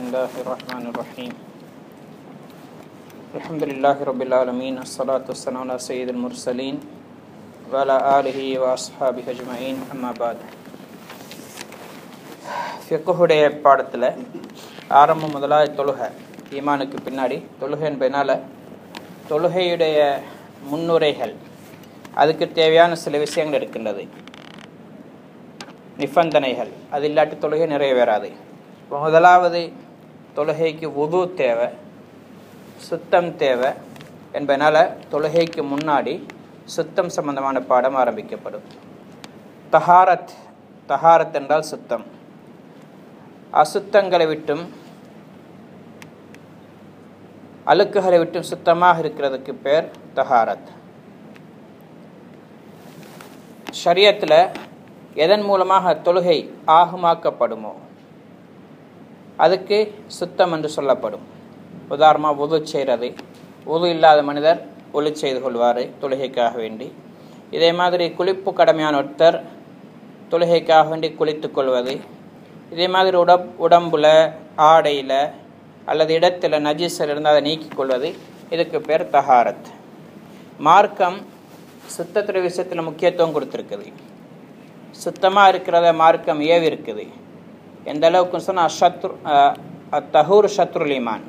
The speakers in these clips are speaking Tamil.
الله الرحمن الرحيم الحمد لله رب العالمين الصلاة والسلام على سيد المرسلين وعلى آله وأصحابه أجمعين أما بعد ஃபிக்குடைய பாடத்தில் ஆரம்பம் முதலாக தொழுகை ஈமானுக்கு பின்னாடி தொழுகை என்பதனால தொழுகையுடைய முன்னுரைகள் அதுக்கு தேவையான சில விஷயங்கள் இருக்கின்றது நிபந்தனைகள் அது இல்லாட்டி தொழுகை நிறைவேறாது இப்போ முதலாவது தொழுகைக்கு உது தேவை சுத்தம் தேவை என்பதனால தொழுகைக்கு முன்னாடி சுத்தம் சம்பந்தமான பாடம் ஆரம்பிக்கப்படும் தஹாரத் தஹாரத் என்றால் சுத்தம் அசுத்தங்களை விட்டும் அழுக்குகளை விட்டும் சுத்தமாக இருக்கிறதுக்கு பேர் தஹாரத் ஷரியத்தில் எதன் மூலமாக தொழுகை ஆகுமாக்கப்படுமோ அதுக்கு சுத்தம் என்று சொல்லப்படும் உதாரணமாக உது செய்கிறது உது இல்லாத மனிதர் ஒளி செய்து கொள்வார் தொழுகைக்காக வேண்டி இதே மாதிரி குளிப்பு கடமையான ஒருத்தர் தொழுகைக்காக வேண்டி குளித்து கொள்வது இதே மாதிரி உடப் உடம்புல ஆடையில் அல்லது இடத்துல நஜீசல் இருந்து அதை நீக்கிக் கொள்வது இதுக்கு பேர் தஹாரத் மார்க்கம் சுத்தத்துடைய விஷயத்தில் முக்கியத்துவம் கொடுத்துருக்குது சுத்தமாக இருக்கிறத மார்க்கம் ஏவி இருக்குது எந்த அளவுக்கு சொன்னால் ஷத்ரு தஹூர் ஷத்ருல் ஈமான்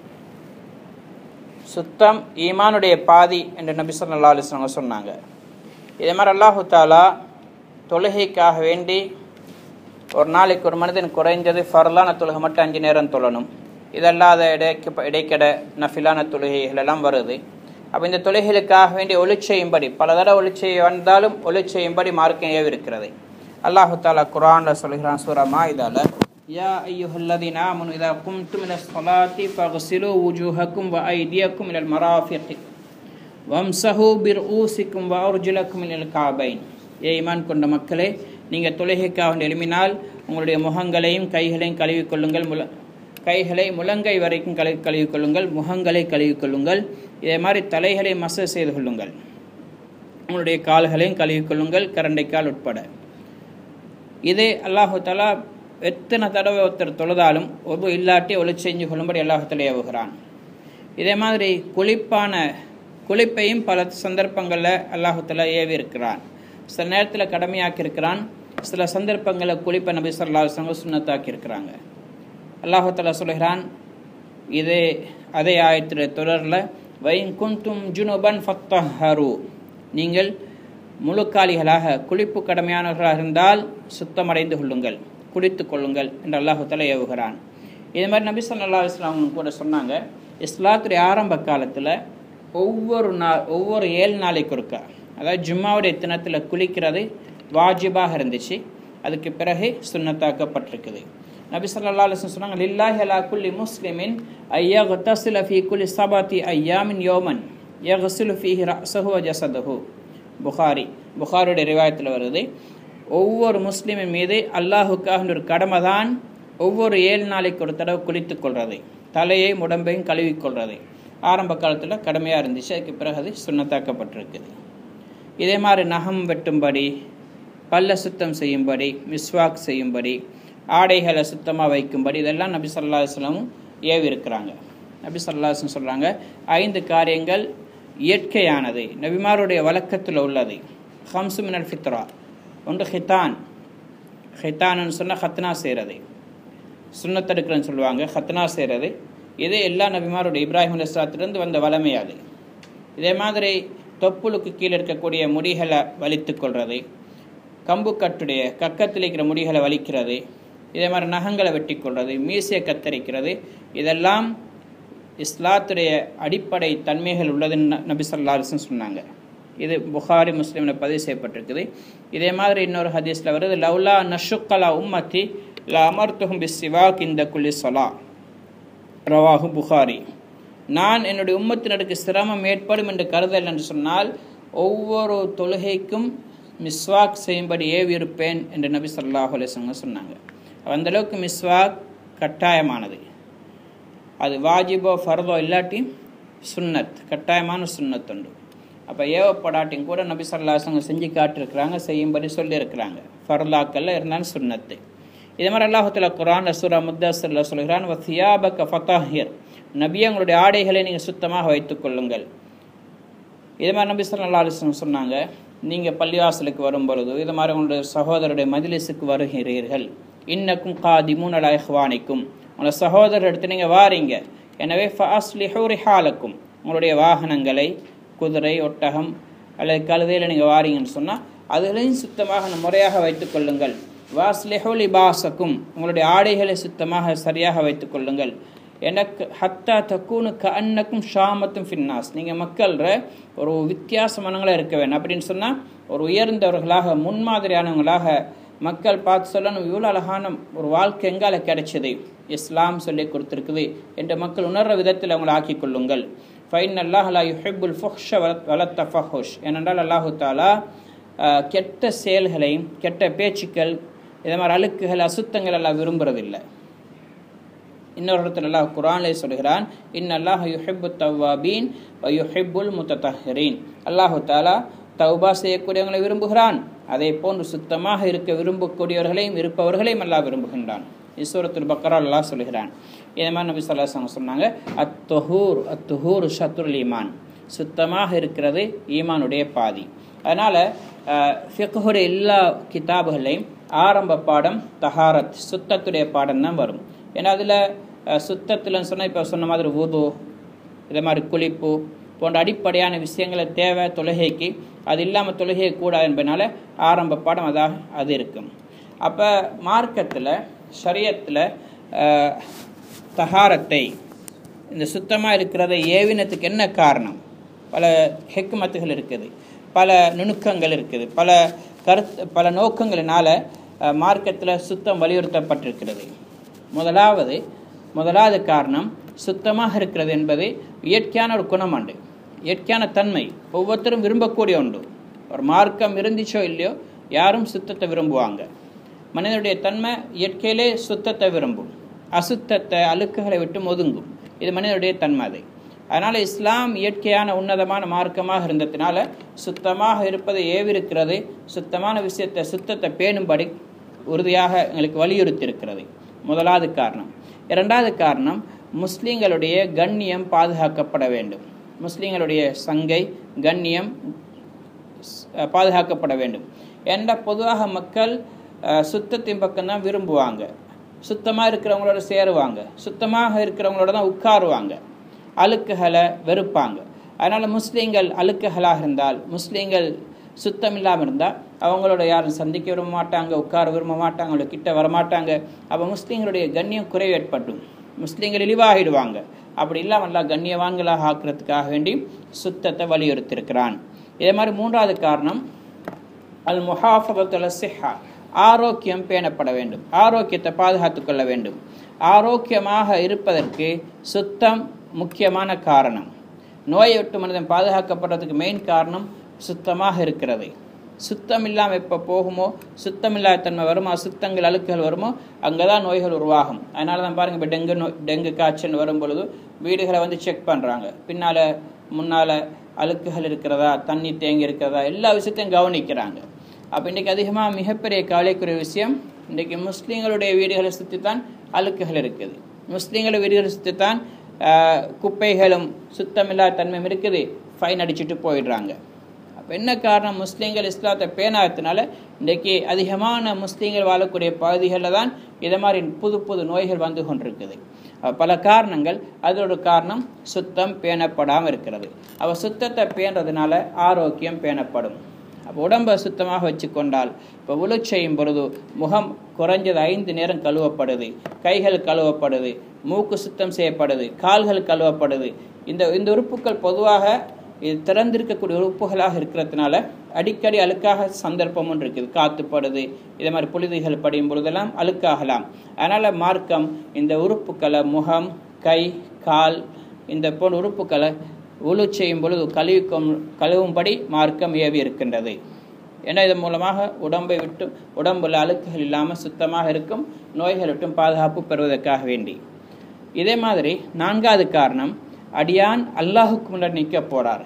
சுத்தம் ஈமானுடைய பாதி என்று நபி சொல்லா அலிஸ்லவங்க சொன்னாங்க இதே மாதிரி அல்லாஹு தாலா தொழுகைக்காக வேண்டி ஒரு நாளைக்கு ஒரு மனிதன் குறைஞ்சது ஃபர்லான தொழுகை மட்டும் அஞ்சு நேரம் தொழணும் இதல்லாத இடைக்க இடைக்கட நஃபிலான தொழுகைகள் எல்லாம் வருது அப்போ இந்த தொழுகைகளுக்காக வேண்டி ஒளி செய்யும்படி பல தடவை ஒளி செய்ய வந்தாலும் ஒளி செய்யும்படி மார்க்கம் ஏவிருக்கிறது அல்லாஹு தாலா குரானில் சொல்கிறான் சூரமா இதால் يا أيها الذين آمنوا إذا قمتم إلى الصلاة فاغسلوا وجوهكم وأيديكم إلى المرافق وامسحوا برؤوسكم وأرجلكم إلى الكعبين ஏ ஈமான் கொண்ட மக்களே நீங்கள் தொழுகைக்காக எழுப்பினால் உங்களுடைய முகங்களையும் கைகளையும் கழுவிக்கொள்ளுங்கள் முல கைகளை முழங்கை வரைக்கும் கழுவி கழுவிக்கொள்ளுங்கள் முகங்களை கழுவிக்கொள்ளுங்கள் இதே மாதிரி தலைகளை மச செய்து கொள்ளுங்கள் உங்களுடைய கால்களையும் கழுவிக்கொள்ளுங்கள் கரண்டைக்கால் உட்பட இதே அல்லாஹு தலா எத்தனை தடவை ஒருத்தர் தொழுதாலும் ஒரு இல்லாட்டி ஒளி செஞ்சு கொள்ளும்படி அல்லாஹத்தில் ஏவுகிறான் இதே மாதிரி குளிப்பான குளிப்பையும் பல சந்தர்ப்பங்களில் அல்லாஹுத்தலா ஏவி இருக்கிறான் சில நேரத்தில் கடமையாக்கி இருக்கிறான் சில சந்தர்ப்பங்களில் குளிப்பை நபி சொல்லா சுண்ணத்தாக்கி இருக்கிறாங்க அல்லாஹாலா சொல்கிறான் இது அதே ஆயத்திர தொடரில் வைன் குந்தும் ஜுனுபன் ஃபத்தஹரு நீங்கள் முழுக்காலிகளாக குளிப்பு கடமையானவர்களாக இருந்தால் சுத்தமடைந்து கொள்ளுங்கள் குளித்து கொள்ளுங்கள் என்று அல்லாஹால ஏவுகிறான் இது மாதிரி நபி சொல்லா இஸ்லாம் கூட சொன்னாங்க இஸ்லாத்துடைய ஆரம்ப காலத்தில் ஒவ்வொரு நாள் ஒவ்வொரு ஏழு நாளைக்கு ஒருக்கா அதாவது ஜும்மாவுடைய தினத்தில் குளிக்கிறது வாஜிபாக இருந்துச்சு அதுக்கு பிறகு சுண்ணத்தாக்கப்பட்டிருக்குது நபி சொல்லா அலிஸ்லம் சொன்னாங்க லில்லாஹி அலா குல்லி முஸ்லிமின் ஐயா குத்தசில ஃபி குல்லி சபாத்தி ஐயாமின் யோமன் யகுசிலு ஃபீஹி ரசஹு ஜசதஹு புகாரி புகாருடைய ரிவாயத்தில் வருது ஒவ்வொரு முஸ்லீமின் மீது அல்லாஹுக்காக ஒரு கடமை தான் ஒவ்வொரு ஏழு நாளைக்கு ஒரு தடவை குளித்து கொள்வது தலையை உடம்பையும் கழுவிக்கொள்வது ஆரம்ப காலத்தில் கடமையாக இருந்துச்சு அதுக்கு பிறகு அது சுண்ணத்தாக்கப்பட்டிருக்குது இதே மாதிரி நகம் வெட்டும்படி பல்ல சுத்தம் செய்யும்படி மிஸ்வாக் செய்யும்படி ஆடைகளை சுத்தமாக வைக்கும்படி இதெல்லாம் நபி சொல்லா இஸ்லாமும் ஏவி இருக்கிறாங்க நபி சொல்லாஸ்லம் சொல்கிறாங்க ஐந்து காரியங்கள் இயற்கையானது நபிமாருடைய வழக்கத்தில் உள்ளது ஹம்சு மினல் ஃபித்ரா ஒன்று ஹித்தான் ஹித்தான்னு சொன்னால் ஹத்னா செய்கிறது சுண்ணத்தடுக்கிறன்னு சொல்லுவாங்க ஹத்னா செய்கிறது இது எல்லா நபிமாருடைய இப்ராஹிம் அலிஸ்லாத்திலிருந்து வந்த வளமை அது இதே மாதிரி தொப்புளுக்கு கீழே இருக்கக்கூடிய முடிகளை வலித்து கொள்வது கம்பு கட்டுடைய கக்கத்தில் இருக்கிற முடிகளை வலிக்கிறது இதே மாதிரி நகங்களை வெட்டி கொள்வது மீசையை கத்தரிக்கிறது இதெல்லாம் இஸ்லாத்துடைய அடிப்படை தன்மைகள் உள்ளதுன்னு நபி சொல்லா அலிசன் சொன்னாங்க இது புகாரி முஸ்லீமில் பதிவு செய்யப்பட்டிருக்குது இதே மாதிரி இன்னொரு ஹதீஸில் வருது லவ்லா நஷுக்கலா உம்மத்தி ல அமர்த்துகும் பி சிவாக் இந்த குல்லி சொலா ரவாஹு புகாரி நான் என்னுடைய உம்மத்தினருக்கு சிரமம் ஏற்படும் என்று கருதல் என்று சொன்னால் ஒவ்வொரு தொழுகைக்கும் மிஸ்வாக் செய்யும்படி ஏவி இருப்பேன் என்று நபி சொல்லாஹு அலிஸ்வங்க சொன்னாங்க அந்தளவுக்கு மிஸ்வாக் கட்டாயமானது அது வாஜிபோ ஃபர்தோ இல்லாட்டி சுன்னத் கட்டாயமான சுன்னத் உண்டு அப்போ ஏவப்படாட்டியும் கூட நபி சொல்லாசங்க செஞ்சு காட்டிருக்கிறாங்க செய்யும்படி சொல்லியிருக்கிறாங்க ஃபர்லாக்கல்ல இருந்தாலும் சுன்னத்து இதே மாதிரி அல்லாஹுல குரான் சூரா முத்தஸ்ல சொல்கிறான் வசியாபக ஃபதாஹிர் நபி உங்களுடைய ஆடைகளை நீங்கள் சுத்தமாக வைத்துக் கொள்ளுங்கள் இது மாதிரி நபி சொல்லா அலிஸ்லம் சொன்னாங்க நீங்கள் பள்ளிவாசலுக்கு வரும் பொழுது இது மாதிரி உங்களுடைய சகோதரருடைய மஜ்லிஸுக்கு வருகிறீர்கள் இன்னக்கும் காதிமுன் அலா இஹ்வானிக்கும் உங்களோட சகோதரர் எடுத்து நீங்கள் வாரீங்க எனவே ஃபாஸ்லிஹூ ரிஹாலக்கும் உங்களுடைய வாகனங்களை குதிரை ஒட்டகம் அல்லது கழுதையில் நீங்கள் வாரீங்கன்னு சொன்னால் அதுகளையும் சுத்தமாக முறையாக வைத்துக் கொள்ளுங்கள் வாஸ்லிஹூ லிபாசக்கும் உங்களுடைய ஆடைகளை சுத்தமாக சரியாக வைத்துக் கொள்ளுங்கள் எனக்கு ஹத்தா தக்கூனு க அன்னக்கும் ஷாமத்தும் ஃபின்னாஸ் நீங்கள் மக்கள்ற ஒரு வித்தியாசமானவங்களாக இருக்க வேணும் அப்படின்னு சொன்னால் ஒரு உயர்ந்தவர்களாக முன்மாதிரியானவங்களாக மக்கள் பார்த்து சொல்லணும் இவ்வளோ அழகான ஒரு வாழ்க்கை எங்கால கிடைச்சது இஸ்லாம் சொல்லி கொடுத்துருக்குது என்று மக்கள் உணர்ற விதத்தில் அவங்களை ஆக்கிக் கொள்ளுங்கள் ஃபைன் அல்லாஹ் அலா யுஹிபுல் ஃபுஹ்ஷ வலத்த ஃபஹுஷ் ஏனென்றால் அல்லாஹு தாலா கெட்ட செயல்களையும் கெட்ட பேச்சுக்கள் இதே மாதிரி அழுக்குகள் அசுத்தங்கள் எல்லாம் விரும்புறதில்லை இன்னொரு இடத்துல அல்லாஹ் குரானிலே சொல்கிறான் இன் அல்லாஹ் யுஹிப்பு தவ்வாபீன் யுஹிப்புல் முத்தஹரீன் அல்லாஹு தாலா தௌபா செய்யக்கூடியவங்களை விரும்புகிறான் அதே போன்று சுத்தமாக இருக்க விரும்பக்கூடியவர்களையும் இருப்பவர்களையும் அல்லாஹ் விரும்புகின்றான் ஈஸ்வரத்துல் பக்கரா அல்லாஹ் சொல்கிறான் இதே மாதிரி நபி சொல்லாசங்க சொன்னாங்க அத்துஹூர் அத்துஹூர் ஷத்ருல் ஈமான் சுத்தமாக இருக்கிறது ஈமானுடைய பாதி அதனால் ஃபிக்ஹுடைய எல்லா கிதாபுகளையும் ஆரம்ப பாடம் தஹாரத் சுத்தத்துடைய பாடம் தான் வரும் ஏன்னா அதில் சுத்தத்தில் சொன்னால் இப்போ சொன்ன மாதிரி உது இதே மாதிரி குளிப்பு போன்ற அடிப்படையான விஷயங்களை தேவை தொழுகைக்கு அது இல்லாமல் தொழுகை கூடாது என்பதனால ஆரம்ப பாடம் அதாக அது இருக்கும் அப்போ மார்க்கத்தில் ஷரியத்தில் தகாரத்தை இந்த சுத்தமாக இருக்கிறத ஏவினத்துக்கு என்ன காரணம் பல ஹெக்மத்துகள் இருக்குது பல நுணுக்கங்கள் இருக்குது பல கருத்து பல நோக்கங்களினால் மார்க்கத்தில் சுத்தம் வலியுறுத்தப்பட்டிருக்கிறது முதலாவது முதலாவது காரணம் சுத்தமாக இருக்கிறது என்பது இயற்கையான ஒரு குணம் உண்டு இயற்கையான தன்மை ஒவ்வொருத்தரும் விரும்பக்கூடிய உண்டு ஒரு மார்க்கம் இருந்துச்சோ இல்லையோ யாரும் சுத்தத்தை விரும்புவாங்க மனிதனுடைய தன்மை இயற்கையிலே சுத்தத்தை விரும்பும் அசுத்தத்தை அழுக்குகளை விட்டு ஒதுங்கும் இது மனிதனுடைய தன்மை அது அதனால் இஸ்லாம் இயற்கையான உன்னதமான மார்க்கமாக இருந்ததுனால சுத்தமாக இருப்பதை ஏவிருக்கிறது சுத்தமான விஷயத்தை சுத்தத்தை பேணும்படி உறுதியாக எங்களுக்கு வலியுறுத்தி இருக்கிறது முதலாவது காரணம் இரண்டாவது காரணம் முஸ்லீம்களுடைய கண்ணியம் பாதுகாக்கப்பட வேண்டும் முஸ்லீம்களுடைய சங்கை கண்ணியம் பாதுகாக்கப்பட வேண்டும் என்ற பொதுவாக மக்கள் சுத்தத்தின் பக்கம்தான் விரும்புவாங்க சுத்தமாக இருக்கிறவங்களோட சேருவாங்க சுத்தமாக இருக்கிறவங்களோட தான் உட்காருவாங்க அழுக்குகளை வெறுப்பாங்க அதனால் முஸ்லீம்கள் அழுக்குகளாக இருந்தால் முஸ்லீம்கள் சுத்தம் இல்லாமல் இருந்தால் அவங்களோட யாரும் சந்திக்க விரும்ப மாட்டாங்க உட்கார விரும்ப மாட்டாங்க அவங்கள கிட்ட வரமாட்டாங்க அப்போ முஸ்லீம்களுடைய கண்ணியம் குறைவு ஏற்பட்டும் முஸ்லீம்கள் இழிவாகிடுவாங்க அப்படி இல்லாமல் நல்லா கண்ணியவான்களாக ஆக்குறதுக்காக வேண்டி சுத்தத்தை வலியுறுத்தியிருக்கிறான் இதே மாதிரி மூன்றாவது காரணம் அல் முஹாஃபகத்துல சிஹா ஆரோக்கியம் பேணப்பட வேண்டும் ஆரோக்கியத்தை பாதுகாத்து கொள்ள வேண்டும் ஆரோக்கியமாக இருப்பதற்கு சுத்தம் முக்கியமான காரணம் நோயை விட்டு மனிதன் பாதுகாக்கப்படுறதுக்கு மெயின் காரணம் சுத்தமாக இருக்கிறது சுத்தம் இல்லாமல் எப்போ போகுமோ சுத்தம் இல்லாத தன்மை வருமோ அசுத்தங்கள் அழுக்குகள் வருமோ அங்கே தான் நோய்கள் உருவாகும் அதனால தான் பாருங்கள் இப்போ டெங்கு நோய் டெங்கு காய்ச்சல் வரும் பொழுது வீடுகளை வந்து செக் பண்ணுறாங்க பின்னால் முன்னால் அழுக்குகள் இருக்கிறதா தண்ணி தேங்கி இருக்கிறதா எல்லா விஷயத்தையும் கவனிக்கிறாங்க அப்போ இன்றைக்கி அதிகமாக மிகப்பெரிய கவலைக்குரிய விஷயம் இன்றைக்கி முஸ்லீம்களுடைய வீடுகளை சுற்றி தான் அழுக்குகள் இருக்குது முஸ்லீம்கள் வீடுகளை சுற்றி தான் குப்பைகளும் சுத்தமில்லாத தன்மையும் இருக்குது ஃபைன் அடிச்சுட்டு போயிடுறாங்க அப்போ என்ன காரணம் முஸ்லீம்கள் இஸ்லாத்தை பேணாததுனால இன்றைக்கி அதிகமான முஸ்லீம்கள் வாழக்கூடிய பகுதிகளில் தான் இதை மாதிரி புது புது நோய்கள் வந்து கொண்டிருக்குது பல காரணங்கள் அதோட காரணம் சுத்தம் பேணப்படாமல் இருக்கிறது அப்போ சுத்தத்தை பேணுறதுனால ஆரோக்கியம் பேணப்படும் அப்போ உடம்பை சுத்தமாக வச்சு கொண்டால் இப்போ உழு செய்யும் பொழுது முகம் குறைஞ்சது ஐந்து நேரம் கழுவப்படுது கைகள் கழுவப்படுது மூக்கு சுத்தம் செய்யப்படுது கால்கள் கழுவப்படுது இந்த இந்த உறுப்புகள் பொதுவாக இது திறந்திருக்கக்கூடிய உறுப்புகளாக இருக்கிறதுனால அடிக்கடி அழுக்காக சந்தர்ப்பம் ஒன்று இருக்குது காத்துப்படுது இதே மாதிரி புழுதிகள் படியும் பொழுதெல்லாம் அழுக்காகலாம் அதனால் மார்க்கம் இந்த உறுப்புக்களை முகம் கை கால் இந்த போன்ற உறுப்புக்களை உழு செய்யும் பொழுது கழுவிக்கும் கழுவும்படி மார்க்கம் ஏவி இருக்கின்றது ஏன்னா இதன் மூலமாக உடம்பை விட்டு உடம்புல அழுக்குகள் இல்லாமல் சுத்தமாக இருக்கும் நோய்கள் விட்டும் பாதுகாப்பு பெறுவதற்காக வேண்டி இதே மாதிரி நான்காவது காரணம் அடியான் அல்லாஹுக்கு முன்னாடி நிற்க போகிறார்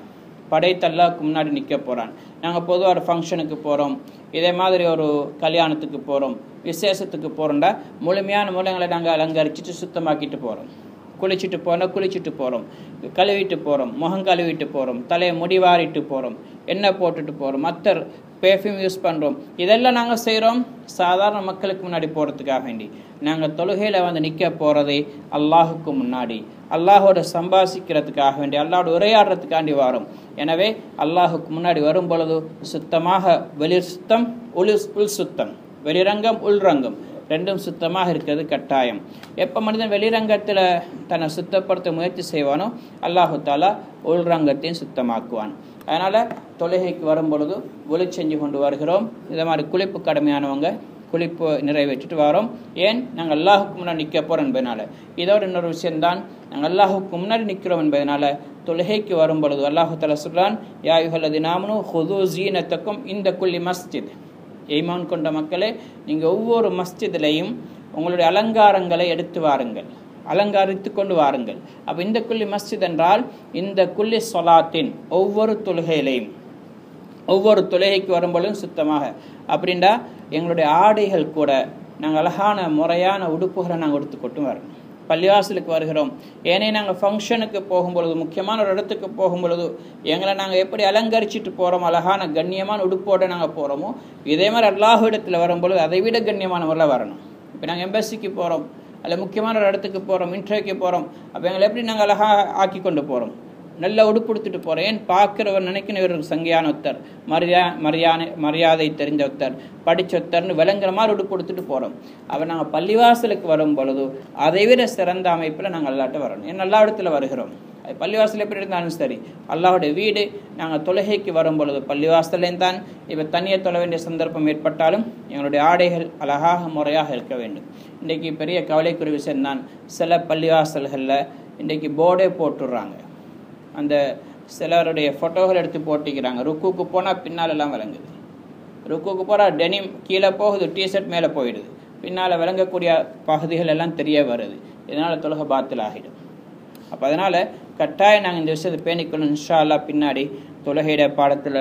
படைத்த அல்லாஹ்க்கு முன்னாடி நிற்க போகிறான் நாங்கள் பொதுவாக ஒரு ஃபங்க்ஷனுக்கு போகிறோம் இதே மாதிரி ஒரு கல்யாணத்துக்கு போகிறோம் விசேஷத்துக்கு போகிறோம்டா முழுமையான மூலங்களை நாங்கள் அலங்கரிச்சிட்டு சுத்தமாக்கிட்டு போகிறோம் குளிச்சுட்டு போனால் குளிச்சுட்டு போகிறோம் கழுவிட்டு போகிறோம் முகம் கழுவிட்டு போகிறோம் தலையை முடிவாரிட்டு போகிறோம் எண்ணெய் போட்டுட்டு போகிறோம் மற்ற பெர்ஃப்யூம் யூஸ் பண்ணுறோம் இதெல்லாம் நாங்கள் செய்கிறோம் சாதாரண மக்களுக்கு முன்னாடி போகிறதுக்காக வேண்டி நாங்கள் தொழுகையில் வந்து நிற்க போகிறதே அல்லாஹுக்கு முன்னாடி அல்லாஹோட சம்பாசிக்கிறதுக்காக வேண்டி அல்லாஹோட உரையாடுறதுக்காண்டி வரும் எனவே அல்லாஹுக்கு முன்னாடி வரும் பொழுது சுத்தமாக வெளிர் சுத்தம் உள் உள் சுத்தம் வெளிரங்கம் உள்ரங்கம் ரெண்டும் சுத்தமாக இருக்கிறது கட்டாயம் எப்போ மனிதன் வெளிரங்கத்தில் தன்னை சுத்தப்படுத்த முயற்சி செய்வானோ அல்லாஹு தாலா உள்ரங்கத்தையும் சுத்தமாக்குவான் அதனால் தொழுகைக்கு வரும் பொழுது ஒளி செஞ்சு கொண்டு வருகிறோம் இதை மாதிரி குளிப்பு கடமையானவங்க குளிப்பு நிறைவேற்றிட்டு வரோம் ஏன் நாங்கள் அல்லாஹுக்கு முன்னாடி நிற்க போகிறோம் என்பதனால இதோட இன்னொரு விஷயம்தான் நாங்கள் அல்லாஹுக்கு முன்னாடி நிற்கிறோம் என்பதனால தொழுகைக்கு வரும் பொழுது அல்லாஹு தலா சொல்றான் யாயுகல்லது நாமனும் ஹுது ஜீனத்தக்கும் இந்த குள்ளி மஸ்ஜித் ஈமான் கொண்ட மக்களே நீங்கள் ஒவ்வொரு மஸ்ஜிதிலையும் உங்களுடைய அலங்காரங்களை எடுத்து வாருங்கள் அலங்கரித்து கொண்டு வாருங்கள் அப்போ இந்த குள்ளி மஸ்ஜித் என்றால் இந்த குள்ளி சொலாத்தின் ஒவ்வொரு தொழுகையிலையும் ஒவ்வொரு தொழுகைக்கு வரும்பொழுதும் சுத்தமாக அப்படின்டா எங்களுடைய ஆடைகள் கூட நாங்கள் அழகான முறையான உடுப்புகளை நாங்கள் உடுத்துக்கொட்டும் வரணும் பள்ளிவாசலுக்கு வருகிறோம் ஏனே நாங்கள் ஃபங்க்ஷனுக்கு போகும்பொழுது முக்கியமான ஒரு இடத்துக்கு போகும்பொழுது எங்களை நாங்கள் எப்படி அலங்கரிச்சிட்டு போகிறோம் அழகான கண்ணியமான உடுப்போடு நாங்கள் போகிறோமோ இதே மாதிரி அல்லாஹ் இடத்துல வரும்பொழுது அதை விட கண்ணியமான முறையில் வரணும் இப்போ நாங்கள் எம்பசிக்கு போகிறோம் அல்ல முக்கியமான ஒரு இடத்துக்கு போகிறோம் இன்டர்வியூக்கு போகிறோம் அப்போ எங்களை எப்படி நாங்கள் அழகாக ஆக்கி கொண்டு போகிறோம் நல்ல உடுப்படுத்திட்டு போகிறேன் ஏன் பார்க்குறவர் நினைக்கணும் இவர் சங்கையான ஒருத்தர் மரியா மரியாதை மரியாதை தெரிஞ்ச ஒருத்தர் படித்த ஒருத்தர்னு விளங்குற மாதிரி உடுப்படுத்திட்டு போகிறோம் அவன் நாங்கள் பள்ளிவாசலுக்கு வரும் பொழுது அதை விட சிறந்த அமைப்பில் நாங்கள் எல்லாட்டும் வரணும் ஏன் எல்லா இடத்துல வருகிறோம் அது பள்ளிவாசல் எப்படி இருந்தாலும் சரி அல்லாஹுடைய வீடு நாங்கள் தொழுகைக்கு வரும் பொழுது பள்ளிவாசலேயும் தான் இப்போ தனியாக தொழ வேண்டிய சந்தர்ப்பம் ஏற்பட்டாலும் எங்களுடைய ஆடைகள் அழகாக முறையாக இருக்க வேண்டும் இன்றைக்கி பெரிய கவலைக்குரிய விஷயம் தான் சில பள்ளிவாசல்களில் இன்றைக்கி போர்டே போட்டுடுறாங்க அந்த சிலருடைய ஃபோட்டோகள் எடுத்து போட்டிக்கிறாங்க ருக்குக்கு போனால் பின்னால் எல்லாம் விளங்குது ருக்குக்கு போனால் டெனிம் கீழே போகுது டிஷர்ட் மேலே போயிடுது பின்னால் விளங்கக்கூடிய பகுதிகள் எல்லாம் தெரிய வருது இதனால் தொழுகை பாத்தில் ஆகிடும் அப்போ அதனால் கட்டாயம் நாங்கள் இந்த விஷயத்தை பேணிக்கணும் இன்ஷா அல்லா பின்னாடி தொழுகையிட பாடத்தில்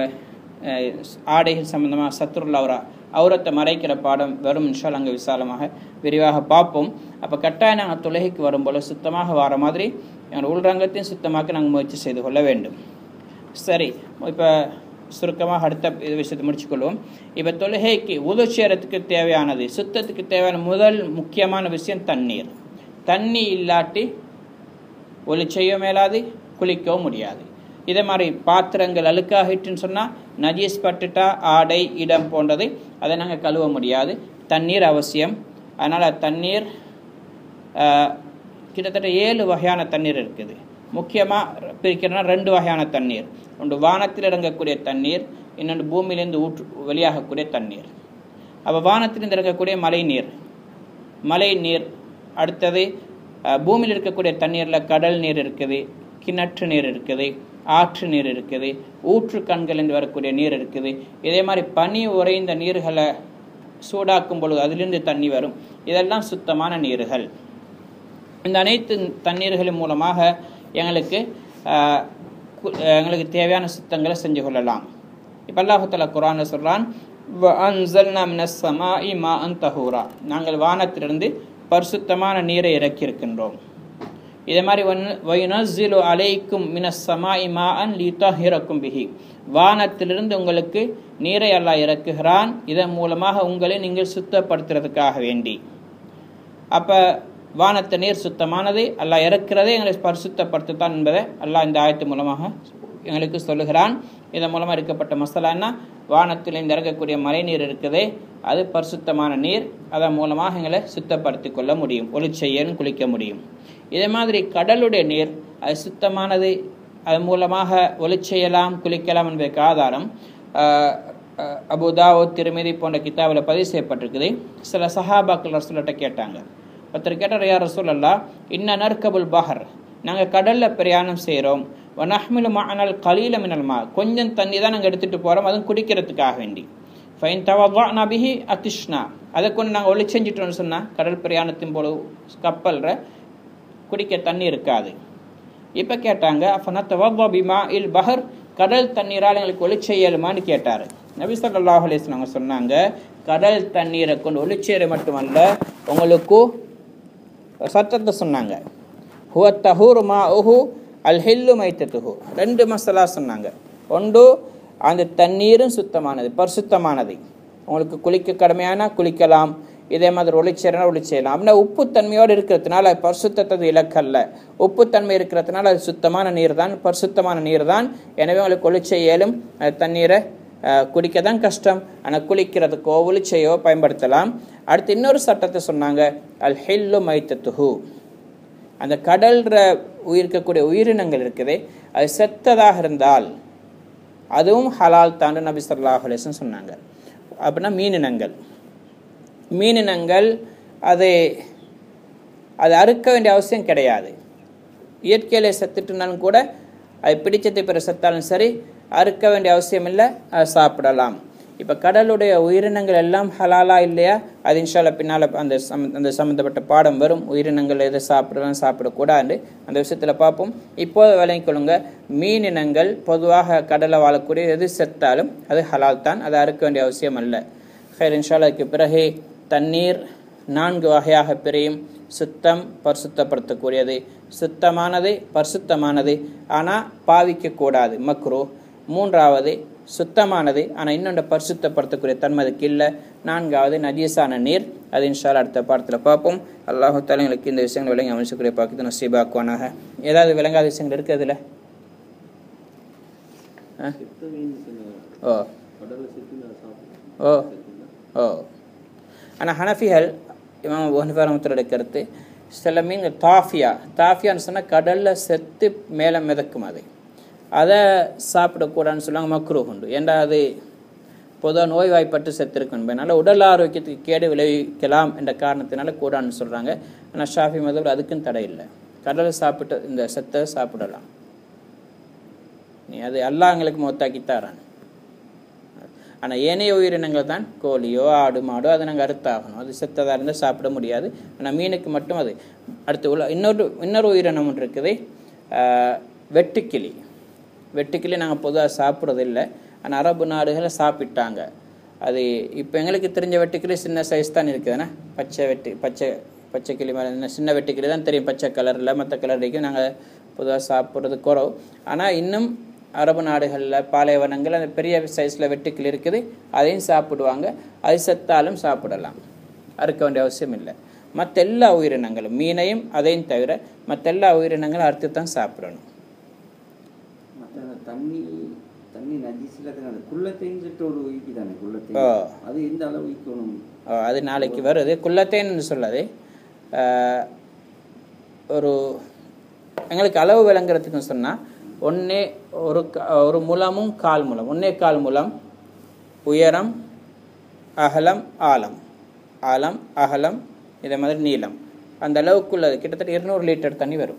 ஆடைகள் சம்பந்தமாக சத்ருல்லா அவரா அவுரத்தை மறைக்கிற பாடம் வரும் இன்ஷால் அங்கே விசாலமாக விரிவாக பார்ப்போம் அப்போ கட்டாயம் நாங்கள் தொழுகைக்கு வரும்போது சுத்தமாக வர மாதிரி எங்கள் உள்ரங்கத்தையும் சுத்தமாக்க நாங்கள் முயற்சி செய்து கொள்ள வேண்டும் சரி இப்போ சுருக்கமாக அடுத்த இது விஷயத்தை முடிச்சுக்கொள்வோம் இப்போ தொழுகைக்கு உதவு செய்கிறதுக்கு தேவையானது சுத்தத்துக்கு தேவையான முதல் முக்கியமான விஷயம் தண்ணீர் தண்ணி இல்லாட்டி ஒளி செய்ய மேலாது குளிக்கவும் முடியாது இதே மாதிரி பாத்திரங்கள் அழுக்காகிட்டுன்னு சொன்னால் நஜீஸ் பட்டுட்டா ஆடை இடம் போன்றது அதை நாங்கள் கழுவ முடியாது தண்ணீர் அவசியம் அதனால் தண்ணீர் கிட்டத்தட்ட ஏழு வகையான தண்ணீர் இருக்குது முக்கியமாக பிரிக்கிறனா ரெண்டு வகையான தண்ணீர் ஒன்று வானத்தில் இறங்கக்கூடிய தண்ணீர் இன்னொன்று பூமியிலேருந்து ஊற்று வெளியாகக்கூடிய தண்ணீர் அப்போ வானத்திலிருந்து இறங்கக்கூடிய மழை நீர் மழை நீர் அடுத்தது பூமியில் இருக்கக்கூடிய தண்ணீரில் கடல் நீர் இருக்குது கிணற்று நீர் இருக்குது ஆற்று நீர் இருக்குது ஊற்று கண்கள் என்று வரக்கூடிய நீர் இருக்குது இதே மாதிரி பனி உறைந்த நீர்களை சூடாக்கும் பொழுது அதிலிருந்து தண்ணி வரும் இதெல்லாம் சுத்தமான நீர்கள் இந்த அனைத்து தண்ணீர்களின் மூலமாக எங்களுக்கு எங்களுக்கு தேவையான சுத்தங்களை செஞ்சு கொள்ளலாம் இப்போ அல்லாஹுத்தலா குரான் சொல்கிறான் நாங்கள் வானத்திலிருந்து பரிசுத்தமான நீரை இறக்கியிருக்கின்றோம் இதே மாதிரி வயுனஸ்ஸிலு அலைக்கும் மினஸ்ஸமா இமா அன் லித்தஹிரக்கும் பிஹி வானத்திலிருந்து உங்களுக்கு நீரை அல்லாஹ் இறக்குகிறான் இதன் மூலமாக உங்களை நீங்கள் சுத்தப்படுத்துறதுக்காக வேண்டி அப்போ வானத்தை நீர் சுத்தமானது அல்லாஹ் இறக்கிறதே எங்களை பரிசுத்தப்படுத்தத்தான் என்பதை அல்லாஹ் இந்த ஆயத்து மூலமாக எங்களுக்கு சொல்லுகிறான் இதன் மூலமாக இருக்கப்பட்ட மசாலான்னா வானத்தில் இந்த இறக்கக்கூடிய மழை நீர் இருக்குதே அது பரிசுத்தமான நீர் அதன் மூலமாக எங்களை சுத்தப்படுத்தி கொள்ள முடியும் ஒளி செய்யன்னு குளிக்க முடியும் இதே மாதிரி கடலுடைய நீர் அது சுத்தமானது அதன் மூலமாக ஒளி செய்யலாம் குளிக்கலாம் என்பதற்கு ஆதாரம் அபுதாவோ திருமதி போன்ற கித்தாவில் பதிவு செய்யப்பட்டிருக்குது சில சஹாபாக்கள் ரசூல்கிட்ட கேட்டாங்க ஒருத்தர் கேட்டார் யார் ரசூல் அல்லா இன்ன நற்கபுல் பஹர் நாங்கள் கடலில் பிரயாணம் செய்கிறோம் வனஹ்மிலு மானல் கலீல மினல்மா கொஞ்சம் தண்ணி தான் நாங்கள் எடுத்துகிட்டு போகிறோம் அதுவும் குடிக்கிறதுக்காக வேண்டி ஃபைன் தவா நபிஹி அதிஷ்னா அதை கொண்டு நாங்கள் ஒளி செஞ்சிட்டோம்னு சொன்னால் கடல் பிரயாணத்தின் போது கப்பலில் குடிக்க தண்ணி இருக்காது இப்போ கேட்டாங்க அஃபனா தவா பிமா இல் பஹர் கடல் தண்ணீரால் எங்களுக்கு ஒளி செய்யலுமான்னு கேட்டார் நபி ஸல்லல்லாஹு அலைஹி வஸல்லம் அவங்க சொன்னாங்க கடல் தண்ணீரை கொண்டு ஒளி செய்யறது மட்டுமல்ல உங்களுக்கு ஒரு சட்டத்தை சொன்னாங்க ஹுவ தஹூர் மா உஹு அல் ஹில்லு மைத்தத்துஹு ரெண்டு மசாலா சொன்னாங்க ஒன்று அந்த தண்ணீரும் சுத்தமானது பரிசுத்தமானது உங்களுக்கு குளிக்க கடமையானா குளிக்கலாம் இதே மாதிரி ஒளிச்சேரனா ஒளிச்சேரலாம் அப்படின்னா உப்புத்தன்மையோடு இருக்கிறதுனால அது பரிசுத்தத்தது இலக்கல்ல உப்புத்தன்மை இருக்கிறதுனால அது சுத்தமான நீர் தான் பரிசுத்தமான நீர் தான் எனவே உங்களுக்கு ஒளிச்ச இயலும் அந்த தண்ணீரை அஹ், குடிக்க தான் கஷ்டம் ஆனால் குளிக்கிறதுக்கோ ஒளிச்சையோ பயன்படுத்தலாம் அடுத்து இன்னொரு சட்டத்தை சொன்னாங்க அல் ஹில்லு மைத்தத்துஹு அந்த கடல்ற உயிர்க்கக்கூடிய உயிரினங்கள் இருக்குதே அது செத்ததாக இருந்தால் அதுவும் ஹலால் தான் நபி ஸல்லல்லாஹு அலைஹி வஸல்லம் சொன்னாங்க அப்படின்னா மீனினங்கள் மீனினங்கள் அது அது அறுக்க வேண்டிய அவசியம் கிடையாது இயற்கையிலே செத்துட்டுனாலும் கூட அது பிடிச்சதை பிற செத்தாலும் சரி அறுக்க வேண்டிய அவசியம் இல்லை அதை சாப்பிடலாம் இப்போ கடலுடைய உயிரினங்கள் எல்லாம் ஹலாலா இல்லையா அது இன்ஷால்ல பின்னால் அந்த சம் அந்த சம்மந்தப்பட்ட பாடம் வரும் உயிரினங்கள் எதை சாப்பிடலாம் சாப்பிடக்கூடாது அந்த விஷயத்தில் பார்ப்போம் இப்போது விளங்கிக் கொள்ளுங்க மீனினங்கள் பொதுவாக கடலை வாழக்கூடிய எது செத்தாலும் அது ஹலால் தான் அதை அறுக்க வேண்டிய அவசியம் அல்ல ஹைர் இன்ஷால்லா அதுக்கு பிறகு தண்ணீர் நான்கு வகையாக பிரியும் சுத்தம் பரிசுத்தப்படுத்தக்கூடியது சுத்தமானது பரிசுத்தமானது ஆனால் பாவிக்கக்கூடாது மக்ரூ மூன்றாவது சுத்தமானது ஆனால் இன்னொன்று பரிசுத்தப்படுத்தக்கூடிய தன்மை அதுக்கு இல்லை நான்காவது நஜீஸான நீர் அது இன்ஷால் அடுத்த பாடத்தில் பார்ப்போம் அல்லாஹு தலைங்களுக்கு இந்த விஷயங்கள் விளங்கி அமைச்சக்கூடிய பார்க்குது நசீபாக்குவானாக ஏதாவது விளங்காத விஷயங்கள் இருக்குதுல்ல ஆ? ஓ ஓ ஓ ஆனால் ஹனஃபிகள் இமாம் ஹனிஃபாரமத்தருடைய கருத்து சில மீன் தாஃபியா தாஃபியான்னு சொன்னால் கடலில் செத்து மேலே மிதக்கும் அது அதை சாப்பிடக்கூடாதுன்னு சொல்லுவாங்க மக்ரூஹ் உண்டு ஏன்டா அது பொதுவாக நோய்வாய்ப்பட்டு செத்துருக்கும் அதனால் உடல் ஆரோக்கியத்துக்கு கேடு விளைவிக்கலாம் என்ற காரணத்தினால கூடான்னு சொல்கிறாங்க ஆனால் ஷாஃபி மதவர் அதுக்கும் தடை இல்லை கடலை சாப்பிட்டு இந்த செத்தை சாப்பிடலாம் நீ அது அல்லாஹ் எங்களுக்கு மொத்தாக்கி தரான் ஆனால் ஏனைய உயிரினங்கள் தான் கோழியோ ஆடு மாடோ அதை நாங்கள் அறுத்தாகணும் அது செத்ததாக இருந்தால் சாப்பிட முடியாது ஆனால் மீனுக்கு மட்டும் அது அடுத்து உள்ள இன்னொரு இன்னொரு உயிரினம் ஒன்று இருக்குது ஆஹ், வெட்டுக்கிளி வெட்டுக்கிளி நாங்கள் பொதுவாக சாப்பிட்றதில்லை ஆனால் அரபு நாடுகளை சாப்பிட்டாங்க அது இப்போ எங்களுக்கு தெரிஞ்ச வெட்டுக்கிளி சின்ன சைஸ் தான் இருக்குதுண்ணா பச்சை வெட்டு பச்சை பச்சை கிளி மாதிரி என்ன சின்ன வெட்டுக்கிளி தான் தெரியும் பச்சை கலரில் மற்ற கலர் வரைக்கும் நாங்கள் பொதுவாக சாப்பிட்றது குறவு ஆனால் இன்னும் அரபு நாடுகளில் பாலைவனங்கள் அந்த பெரிய சைஸில் வெட்டுக்கிளி இருக்குது அதையும் சாப்பிடுவாங்க அது செத்தாலும் சாப்பிடலாம் அறுக்க வேண்டிய அவசியம் இல்லை மற்ற எல்லா உயிரினங்களும் மீனையும் அதையும் தவிர மற்ற எல்லா உயிரினங்களும் அறுத்து தான் சாப்பிடணும் மற்ற அந்த தண்ணி தண்ணி நஜிஸில் அந்த குள்ளத்தைன்னு சொல்லிட்டு ஒரு உயிக்கி தானே குள்ளத்தை ஆ. அது எந்த அளவு உயிக்கணும் அஹ் அது நாளைக்கு வருது குள்ளத்தேன்னு சொல்லாது அஹ் ஒரு எங்களுக்கு அளவு விளங்குறதுக்குன்னு சொன்னால் ஒன்றே ஒரு க- ஒரு முலமும் கால் முலம் ஒன்றே கால் முலம் உயரம் அகலம் ஆழம் ஆழம் அகலம் இதே மாதிரி நீளம் அந்த அளவுக்குள்ளது கிட்டத்தட்ட இருநூறு லிட்டர் தண்ணி வரும்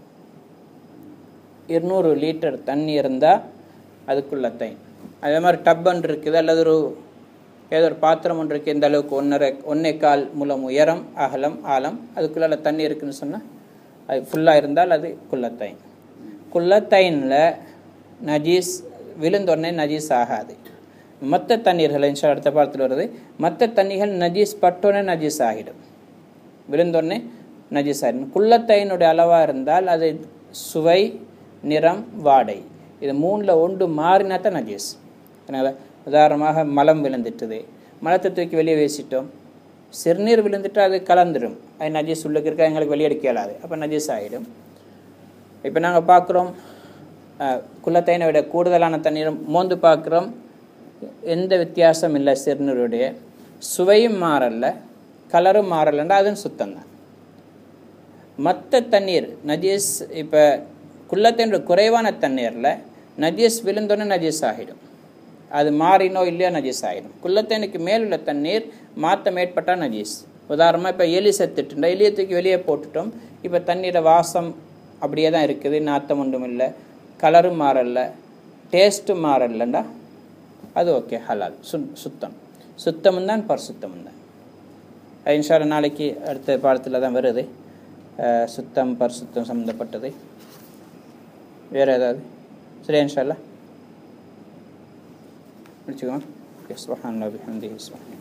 இருநூறு லிட்டர் தண்ணி இருந்தால் அதுக்குள்ள தை அதே மாதிரி டப்பன் இருக்குது அல்லது ஒரு ஏதோ ஒரு பாத்திரம் ஒன்று இருக்குது இந்த அளவுக்கு ஒன்றரை ஒன்றே கால் முலம் உயரம் அகலம் ஆழம் அதுக்குள்ள தண்ணி இருக்குன்னு சொன்னால் அது ஃபுல்லாக இருந்தால் அது குள்ளத்தைன் குள்ளத்தைனில் நஜீஸ் விழுந்தொடனே நஜீஸ் ஆகாது மற்ற தண்ணீர்கள் இன்ஷா அடுத்த பாடத்தில் வருது மற்ற தண்ணிகள் நஜீஸ் பட்டோன்னே நஜீஸ் ஆகிடும் விழுந்தோடனே நஜீஸ் ஆகிடும் குள்ளத்தைனுடைய அளவாக இருந்தால் அது சுவை நிறம் வாடை இது மூணில் ஒன்று மாறினா தான் நஜீஸ் அதனால் உதாரணமாக மலம் விழுந்துட்டுது மலத்தை தூக்கி வெளியே வீசிட்டோம் சிறுநீர் விழுந்துட்டு அது கலந்துடும் அது நஜீஸ் உள்ளுக்கு இருக்க எங்களுக்கு வெளியெடுக்க இயலாது அப்போ நஜீஸ் ஆகிடும் இப்போ நாங்கள் பார்க்குறோம் குள்ளத்தைனை விட கூடுதலான தண்ணீர் மோந்து பார்க்குறோம் எந்த வித்தியாசம் இல்லை சிறுநீருடைய சுவையும் மாறல கலரும் மாறலைன்னா அதுவும் சுத்தம்தான் மற்ற தண்ணீர் நஜீஸ் இப்போ குள்ளத்தினுடைய குறைவான தண்ணீரில் நஜீஸ் விழுந்தோன்னே நஜீஸ் ஆகிடும் அது மாறினோ இல்லையோ நஜீஸ் ஆகிடும் குள்ளத்தேனுக்கு மேல் உள்ள தண்ணீர் மாற்றம் ஏற்பட்டால் நஜீஸ் உதாரணமாக இப்போ எலி செத்துட்டுண்டா எலியை தூக்கி வெளியே போட்டுட்டோம் இப்போ தண்ணீரை வாசம் அப்படியே தான் இருக்குது நாத்தம் ஒன்றும் இல்லை கலரும் மாறல டேஸ்ட்டும் மாறலண்டா அது ஓகே ஹலால் சு சுத்தம் சுத்தமும் தான் பரிசுத்தமும் தான் அது இன்ஷால்ல நாளைக்கு அடுத்த பாடத்தில் தான் வருது அஹ், சுத்தம் பரிசுத்தம் சம்மந்தப்பட்டது வேறு ஏதாவது சரியா இன்ஷால்லா முடிச்சுக்கோங்க ஓகே சுபஹான் நபி ஹம்தி சுபஹான்